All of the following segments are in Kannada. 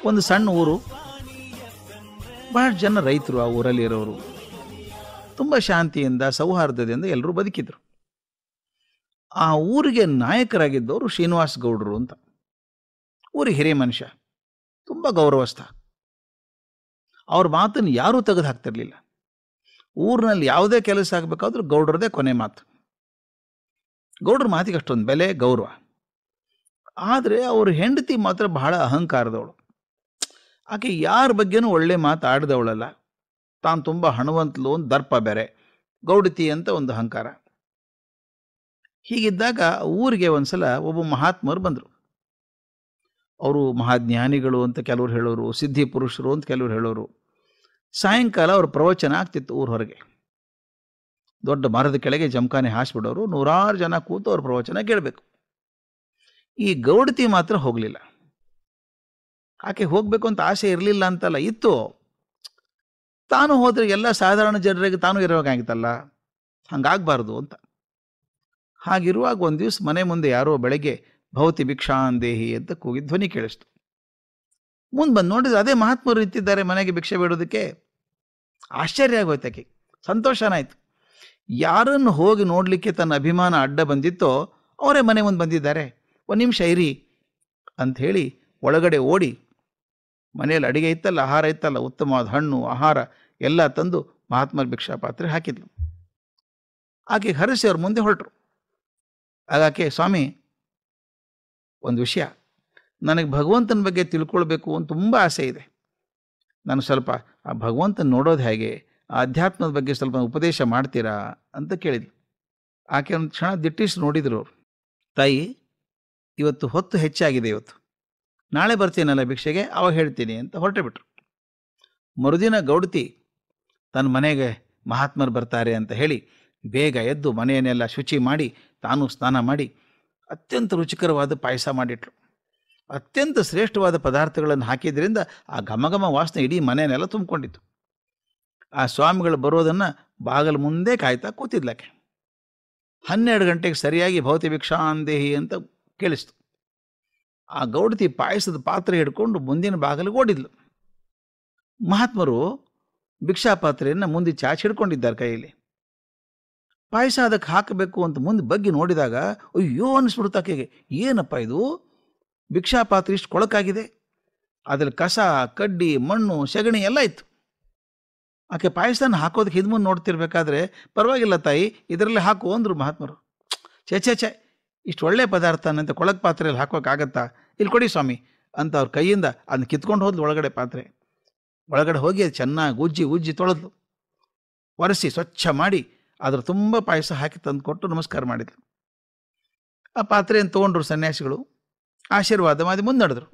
ಒಂದು ಸಣ್ಣ ಊರು ಬಹಳ ಜನ ರೈತರು ಆ ಊರಲ್ಲಿ ಇರೋರು ತುಂಬ ಶಾಂತಿಯಿಂದ ಸೌಹಾರ್ದದಿಂದ ಎಲ್ಲರೂ ಬದುಕಿದ್ರು ಆ ಊರಿಗೆ ನಾಯಕರಾಗಿದ್ದವರು ಶ್ರೀನಿವಾಸ್ ಗೌಡರು ಅಂತ ಊರಿಗೆ ಹಿರಿಯ ಮನುಷ್ಯ ತುಂಬ ಗೌರವಸ್ಥ ಅವ್ರ ಮಾತನ್ನು ಯಾರೂ ತೆಗೆದು ಹಾಕ್ತಿರ್ಲಿಲ್ಲ ಊರಿನಲ್ಲಿ ಯಾವುದೇ ಕೆಲಸ ಆಗಬೇಕಾದ್ರೂ ಗೌಡ್ರದೇ ಕೊನೆ ಮಾತು ಗೌಡ್ರ ಮಾತಿಗೆ ಅಷ್ಟೊಂದು ಬೆಲೆ ಗೌರವ ಆದರೆ ಅವ್ರ ಹೆಂಡತಿ ಮಾತ್ರ ಬಹಳ ಅಹಂಕಾರದವಳು ಆಕೆ ಯಾರ ಬಗ್ಗೆನೂ ಒಳ್ಳೆ ಮಾತು ಆಡಿದವಳಲ್ಲ ತಾನು ತುಂಬ ಹಣವಂತಲು ಒಂದು ದರ್ಪ ಬೇರೆ ಗೌಡತಿ ಅಂತ ಒಂದು ಅಹಂಕಾರ ಹೀಗಿದ್ದಾಗ ಊರಿಗೆ ಒಂದ್ಸಲ ಒಬ್ಬ ಮಹಾತ್ಮರು ಬಂದರು ಅವರು ಮಹಾಜ್ಞಾನಿಗಳು ಅಂತ ಕೆಲವರು ಹೇಳೋರು ಸಿದ್ಧಿ ಪುರುಷರು ಅಂತ ಕೆಲವರು ಹೇಳೋರು ಸಾಯಂಕಾಲ ಅವ್ರ ಪ್ರವಚನ ಆಗ್ತಿತ್ತು ಊರ ಹೊರಗೆ ದೊಡ್ಡ ಮರದ ಕೆಳಗೆ ಜಮಖಾನೆ ಹಾಸ್ಬಿಡೋರು ನೂರಾರು ಜನ ಕೂತು ಅವ್ರ ಪ್ರವಚನ ಕೇಳಬೇಕು ಈ ಗೌಡತಿ ಮಾತ್ರ ಹೋಗಲಿಲ್ಲ ಆಕೆ ಹೋಗಬೇಕು ಅಂತ ಆಸೆ ಇರಲಿಲ್ಲ ಅಂತಲ್ಲ ಇತ್ತು ತಾನು ಹೋದ್ರೆ ಎಲ್ಲ ಸಾಧಾರಣ ಜನರಿಗೆ ತಾನು ಇರಬೇಕಾಗಿತ್ತಲ್ಲ ಹಂಗಾಗಬಾರ್ದು ಅಂತ ಹಾಗಿರುವಾಗ ಒಂದು ದಿವಸ ಮನೆ ಮುಂದೆ ಯಾರೋ ಬೆಳಗ್ಗೆ ಭವತಿ ಭಿಕ್ಷಾಂದೇಹಿ ಅಂತ ಕೂಗಿ ಧ್ವನಿ ಕೇಳಿಸ್ತು ಮುಂದೆ ಬಂದು ನೋಡಿದ್ರೆ ಅದೇ ಮಹಾತ್ಮರು ನಿಂತಿದ್ದಾರೆ ಮನೆಗೆ ಭಿಕ್ಷೆ ಬೇಡೋದಕ್ಕೆ ಆಶ್ಚರ್ಯ ಆಗೋಯ್ತು ಆಕೆ ಸಂತೋಷನಾಯ್ತು ಯಾರನ್ನು ಹೋಗಿ ನೋಡಲಿಕ್ಕೆ ತನ್ನ ಅಭಿಮಾನ ಅಡ್ಡ ಬಂದಿತ್ತೋ ಅವರೇ ಮನೆ ಮುಂದೆ ಬಂದಿದ್ದಾರೆ ಒಂದು ನಿಮಿಷ ಇರಿ ಅಂತ ಹೇಳಿ ಒಳಗಡೆ ಓಡಿ ಮನೆಯಲ್ಲಿ ಅಡಿಗೆ ಇತ್ತಲ್ಲ ಆಹಾರ ಇತ್ತಲ್ಲ ಉತ್ತಮವಾದ ಹಣ್ಣು ಆಹಾರ ಎಲ್ಲ ತಂದು ಮಹಾತ್ಮರ ಭಿಕ್ಷಾ ಪಾತ್ರೆ ಹಾಕಿದ್ಲು ಆಕೆ ಹರಿಸಿ ಅವ್ರ ಮುಂದೆ ಹೊರಟರು ಆಗ ಆಕೆ ಸ್ವಾಮಿ ಒಂದು ವಿಷಯ ನನಗೆ ಭಗವಂತನ ಬಗ್ಗೆ ತಿಳ್ಕೊಳ್ಬೇಕು ಅಂತ ತುಂಬ ಆಸೆ ಇದೆ ನಾನು ಸ್ವಲ್ಪ ಆ ಭಗವಂತನ ನೋಡೋದು ಹೇಗೆ ಆ ಅಧ್ಯಾತ್ಮದ ಬಗ್ಗೆ ಸ್ವಲ್ಪ ಉಪದೇಶ ಮಾಡ್ತೀರಾ ಅಂತ ಕೇಳಿದ್ಲು ಆಕೆ ಒಂದು ಕ್ಷಣ ದಿಟ್ಟಿಸಿ ನೋಡಿದ್ರು ಅವರು ತಾಯಿ ಇವತ್ತು ಹೊತ್ತು ಹೆಚ್ಚಾಗಿದೆ ಇವತ್ತು ನಾಳೆ ಬರ್ತೀನಲ್ಲ ಭಿಕ್ಷೆಗೆ ಅವಾಗ ಹೇಳ್ತೀನಿ ಅಂತ ಹೊರಟೆ ಬಿಟ್ರು ಮರುದಿನ ಗೌಡತಿ ತನ್ನ ಮನೆಗೆ ಮಹಾತ್ಮರು ಬರ್ತಾರೆ ಅಂತ ಹೇಳಿ ಬೇಗ ಎದ್ದು ಮನೆಯನ್ನೆಲ್ಲ ಶುಚಿ ಮಾಡಿ ತಾನು ಸ್ನಾನ ಮಾಡಿ ಅತ್ಯಂತ ರುಚಿಕರವಾದ ಪಾಯಸ ಮಾಡಿಟ್ರು ಅತ್ಯಂತ ಶ್ರೇಷ್ಠವಾದ ಪದಾರ್ಥಗಳನ್ನು ಹಾಕಿದ್ರಿಂದ ಆ ಘಮಘಮ ವಾಸನೆ ಇಡೀ ಮನೆಯನ್ನೆಲ್ಲ ತುಂಬಿಕೊಂಡಿತ್ತು ಆ ಸ್ವಾಮಿಗಳು ಬರೋದನ್ನು ಬಾಗಲ ಮುಂದೆ ಕಾಯ್ತಾ ಕೂತಿದ್ಲಾಕೆ ಹನ್ನೆರಡು ಗಂಟೆಗೆ ಸರಿಯಾಗಿ ಭೌತಿ ಭಿಕ್ಷಾಂದೇಹಿ ಅಂತ ಕೇಳಿಸ್ತು ಆ ಗೌಡತಿ ಪಾಯಸದ ಪಾತ್ರೆ ಹಿಡ್ಕೊಂಡು ಮುಂದಿನ ಬಾಗಿಲಿಗೆ ಓಡಿದ್ಲು ಮಹಾತ್ಮರು ಭಿಕ್ಷಾ ಪಾತ್ರೆಯನ್ನು ಮುಂದೆ ಚಾಚಿ ಹಿಡ್ಕೊಂಡಿದ್ದಾರೆ ಕೈಯಲ್ಲಿ ಪಾಯಸ ಅದಕ್ಕೆ ಹಾಕಬೇಕು ಅಂತ ಮುಂದೆ ಬಗ್ಗಿ ನೋಡಿದಾಗ ಅಯ್ಯೋ ಅನಿಸ್ಬಿಡ್ತು ಆಕೆಗೆ ಏನಪ್ಪ ಇದು ಭಿಕ್ಷಾ ಪಾತ್ರೆ ಇಷ್ಟು ಕೊಳಕಾಗಿದೆ ಅದ್ರಲ್ಲಿ ಕಸ ಕಡ್ಡಿ ಮಣ್ಣು ಸೆಗಣಿ ಎಲ್ಲ ಇತ್ತು ಆಕೆ ಪಾಯಸನ ಹಾಕೋದಕ್ಕೆ ಹಿಂದ್ಮುಂದೆ ನೋಡ್ತಿರ್ಬೇಕಾದ್ರೆ ಪರವಾಗಿಲ್ಲ ತಾಯಿ ಇದರಲ್ಲಿ ಹಾಕು ಅಂದ್ರು ಮಹಾತ್ಮರು ಛೇ ಛೇ ಛೇ ಇಷ್ಟು ಒಳ್ಳೆ ಪದಾರ್ಥನಂತ ಕೊಳಕ್ ಪಾತ್ರೆಯಲ್ಲಿ ಹಾಕೋಕ್ಕಾಗತ್ತಾ ಇಲ್ಲಿ ಕೊಡಿ ಸ್ವಾಮಿ ಅಂತ ಅವ್ರ ಕೈಯಿಂದ ಅದನ್ನ ಕಿತ್ಕೊಂಡು ಹೋದ್ಲು ಒಳಗಡೆ ಪಾತ್ರೆ ಒಳಗಡೆ ಹೋಗಿ ಅದು ಚೆನ್ನಾಗಿ ಉಜ್ಜಿ ಉಜ್ಜಿ ತೊಳೆದ್ಲು ಒರೆಸಿ ಸ್ವಚ್ಛ ಮಾಡಿ ಅದ್ರ ತುಂಬ ಪಾಯಸ ಹಾಕಿ ತಂದು ಕೊಟ್ಟು ನಮಸ್ಕಾರ ಮಾಡಿದ್ಲು ಆ ಪಾತ್ರೆಯನ್ನು ತೊಗೊಂಡ್ರು ಸನ್ಯಾಸಿಗಳು ಆಶೀರ್ವಾದ ಮಾಡಿ ಮುನ್ನಡೆದ್ರು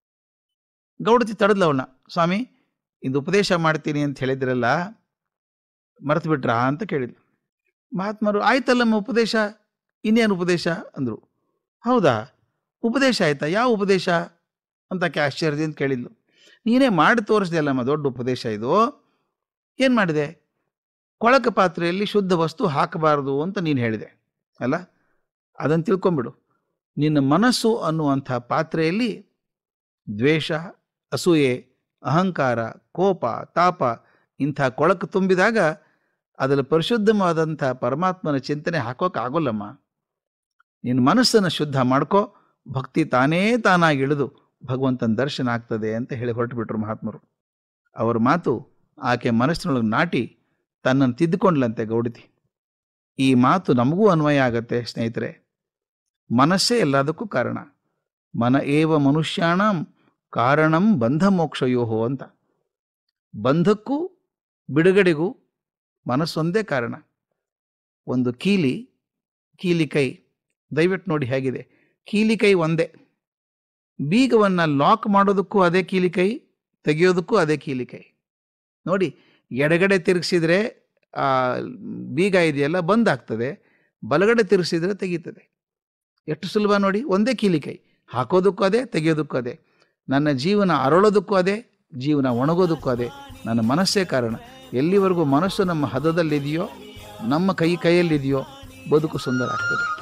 ಗೌಡತಿ ತಡೆದ್ಲು ಅವಳನ್ನ ಸ್ವಾಮಿ ಇದು ಉಪದೇಶ ಮಾಡ್ತೀನಿ ಅಂತ ಹೇಳಿದ್ರಲ್ಲ ಮರೆತು ಬಿಟ್ರಾ ಅಂತ ಕೇಳಿದ್ಲು ಮಹಾತ್ಮರು ಆಯ್ತಲ್ಲಮ್ಮ ಉಪದೇಶ ಇನ್ನೇನು ಉಪದೇಶ ಅಂದರು ಹೌದಾ ಉಪದೇಶ ಆಯ್ತಾ ಯಾವ ಉಪದೇಶ ಅಂತ ಆಕೆ ಆಶ್ಚರ್ಯದಿಂದ ಕೇಳಿದ್ಲು ನೀನೇ ಮಾಡಿ ತೋರಿಸ್ದೆಯಲ್ಲಮ್ಮ ದೊಡ್ಡ ಉಪದೇಶ ಇದು ಏನು ಮಾಡಿದೆ ಕೊಳಕ ಪಾತ್ರೆಯಲ್ಲಿ ಶುದ್ಧ ವಸ್ತು ಹಾಕಬಾರದು ಅಂತ ನೀನು ಹೇಳಿದೆ ಅಲ್ಲ ಅದನ್ನು ತಿಳ್ಕೊಂಬಿಡು ನಿನ್ನ ಮನಸ್ಸು ಅನ್ನುವಂಥ ಪಾತ್ರೆಯಲ್ಲಿ ದ್ವೇಷ ಅಸೂಯೆ ಅಹಂಕಾರ ಕೋಪ ತಾಪ ಇಂಥ ಕೊಳಕು ತುಂಬಿದಾಗ ಅದರಲ್ಲಿ ಪರಿಶುದ್ಧವಾದಂಥ ಪರಮಾತ್ಮನ ಚಿಂತನೆ ಹಾಕೋಕ್ಕಾಗೋಲ್ಲಮ್ಮ ನಿನ್ನ ಮನಸ್ಸನ್ನು ಶುದ್ಧ ಮಾಡ್ಕೋ ಭಕ್ತಿ ತಾನೇ ತಾನಾಗಿ ಇಳಿದು ಭಗವಂತನ ದರ್ಶನ ಆಗ್ತದೆ ಅಂತ ಹೇಳಿ ಹೊರಟುಬಿಟ್ರು ಮಹಾತ್ಮರು ಅವರ ಮಾತು ಆಕೆ ಮನಸ್ಸಿನೊಳಗೆ ನಾಟಿ ತನ್ನನ್ನು ತಿದ್ದುಕೊಂಡ್ಲಂತೆ ಗೌಡತಿ ಈ ಮಾತು ನಮಗೂ ಅನ್ವಯ ಆಗತ್ತೆ ಸ್ನೇಹಿತರೆ ಮನಸ್ಸೇ ಎಲ್ಲದಕ್ಕೂ ಕಾರಣ ಮನ ಏವ ಮನುಷ್ಯಾಣಂ ಕಾರಣಂ ಬಂಧ ಮೋಕ್ಷಯೋಹೋ ಅಂತ ಬಂಧಕ್ಕೂ ಬಿಡುಗಡೆಗೂ ಮನಸ್ಸೊಂದೇ ಕಾರಣ ಒಂದು ಕೀಲಿ ಕೀಲಿ ಕೈ ದಯವಿಟ್ಟು ನೋಡಿ ಹೇಗಿದೆ ಕೀಲಿ ಕೈ ಒಂದೇ ಬೀಗವನ್ನು ಲಾಕ್ ಮಾಡೋದಕ್ಕೂ ಅದೇ ಕೀಲಿ ಕೈ ತೆಗೆಯೋದಕ್ಕೂ ಅದೇ ಕೀಲಿ ಕೈ ನೋಡಿ ಎಡಗಡೆ ತಿರುಗಿಸಿದ್ರೆ ಆ ಬೀಗ ಇದೆಯಲ್ಲ ಬಂದಾಗ್ತದೆ ಬಲಗಡೆ ತಿರುಗಿಸಿದ್ರೆ ತೆಗೀತದೆ ಎಷ್ಟು ಸುಲಭ ನೋಡಿ ಒಂದೇ ಕೀಲಿ ಕೈ ಹಾಕೋದಕ್ಕೂ ಅದೇ ತೆಗೆಯೋದಕ್ಕೂ ಅದೇ ನನ್ನ ಜೀವನ ಅರಳೋದಕ್ಕೂ ಅದೇ ಜೀವನ ಒಣಗೋದಕ್ಕೂ ಅದೇ ನನ್ನ ಮನಸ್ಸೇ ಕಾರಣ ಎಲ್ಲಿವರೆಗೂ ಮನಸ್ಸು ನಮ್ಮ ಹದದಲ್ಲಿದೆಯೋ ನಮ್ಮ ಕೈ ಕೈಯಲ್ಲಿದೆಯೋ ಬದುಕು ಸುಂದರ ಆಗ್ತದೆ